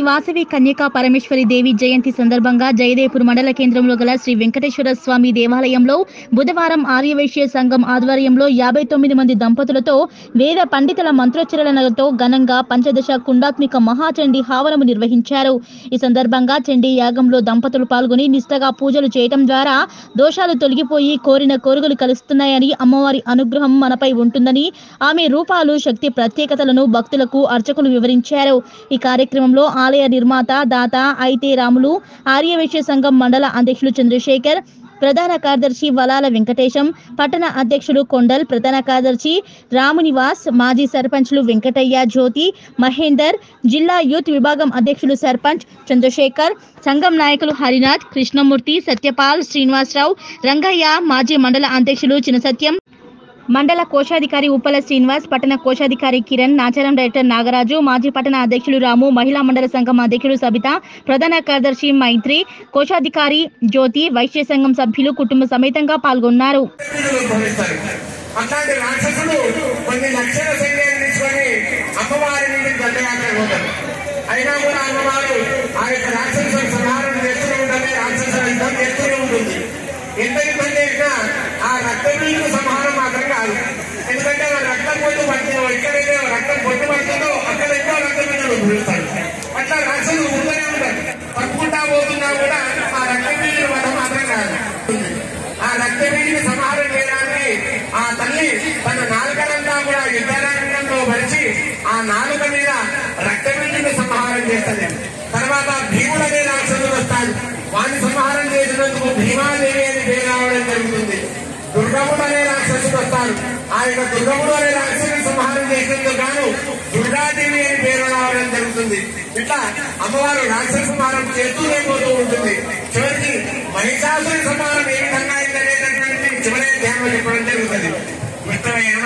వాసవి కన్యకా పరమేశ్వరి దేవి జయంతి సందర్భంగా జయదేపూర్ మండల కేంద్రంలో గల శ్రీ వెంకటేశ్వర స్వామి దేవాలయంలో బుధవారం ఆర్యవైశ్య సంఘం ఆధ్వర్యంలో యాభై తొమ్మిది మంది దంపతులతో వేద పండితుల మంత్రోచ్చరణలతో ఘనంగా పంచదశ కుండాత్మిక మహాచండీ హావనము నిర్వహించారు ఈ సందర్భంగా చండీ యాగంలో దంపతులు పాల్గొని నిష్టగా పూజలు చేయటం ద్వారా దోషాలు తొలగిపోయి కోరిన కోరికలు కలుస్తున్నాయని అమ్మవారి అనుగ్రహం మనపై ఉంటుందని ఆమె రూపాలు శక్తి ప్రత్యేకతలను భక్తులకు అర్చకులు వివరించారు ఈ కార్యక్రమంలో ఆలయ నిర్మాత దాత అయితే రాములు ఆర్యవైశ్య సంఘం మండల అధ్యక్షులు చంద్రశేఖర్ ప్రధాన కార్యదర్శి వలాల వెంకటేశం పట్టణ అధ్యక్షులు కొండల్ ప్రధాన కార్యదర్శి రామునివాస్ మాజీ సర్పంచ్లు వెంకటయ్య జ్యోతి మహేందర్ జిల్లా యూత్ విభాగం అధ్యక్షులు సర్పంచ్ చంద్రశేఖర్ సంఘం నాయకులు హరినాథ్ కృష్ణమూర్తి సత్యపాల్ శ్రీనివాసరావు రంగయ్య మాజీ మండల అధ్యక్షులు చిన్న సత్యం మండల కోశాధికారి ఉప్పల శ్రీనివాస్ పట్టణ కోశాధికారి కిరణ్ నాచారం డైరెక్టర్ నాగరాజు మాజీ పట్టణ అధ్యక్షులు రాము మహిళా మండల సంఘం అధ్యక్షులు సబిత ప్రధాన కార్యదర్శి మైత్రి కోశాధికారి జ్యోతి వైశ్య సంఘం సభ్యులు కుటుంబ సమేతంగా పాల్గొన్నారు వీరులు భవిస్తారు అట్లాంటి రాక్షసులు కొన్ని లక్షల సైన్యాన్ని తీసుకొని అమ్మవారి నుండి దండయాత్ర పోతారు అయినా కూడా అమ్మవారు ఆ యొక్క రాక్షసులను సంహారం చేస్తూనే ఉంటుంది రాక్షసుల యుద్ధం చేస్తూనే ఉంటుంది ఎంత యుద్ధం చేసినా ఆ రక్తబీజు సంహారం మాత్రం కాదు ఎందుకంటే ఆ రక్తం పొట్టు పడుతుందో ఎక్కడైతే రక్తం పొట్టు పడుతుందో అక్కడ ఎక్కువ రక్తబీజులు భూమిస్తారు అట్లా రాక్షసులు ఉంటూనే ఉంటారు తప్పుకుంటా పోతున్నా కూడా ఆ రక్తబీజులు మనం మాత్రం కాదు ఆ రక్తబీడిని సంహారం చేయడానికి ఆ తల్లి తన నాలుకనంతా కూడా యుద్ధరంగంలో పరిచి ఆ నాలుక మీద రక్తబీడిని సంహారం చేస్తుంది తర్వాత భీముడు అనే రాక్షసుడు వస్తాడు వాడిని సంహారం చేసినందుకు భీమాదేవి అని పేరు రావడం జరుగుతుంది దుర్గముడు అనే రాక్షసుడు వస్తాడు ఆ యొక్క దుర్గముడు అనే రాక్షసుని సంహారం చేసినందుకు గాను దుర్గాదేవి అని పేరు రావడం జరుగుతుంది ఇట్లా అమ్మవారు రాక్షస సంహారం చేస్తూనే పోతూ ఉంటుంది చివరికి మహిషాసుని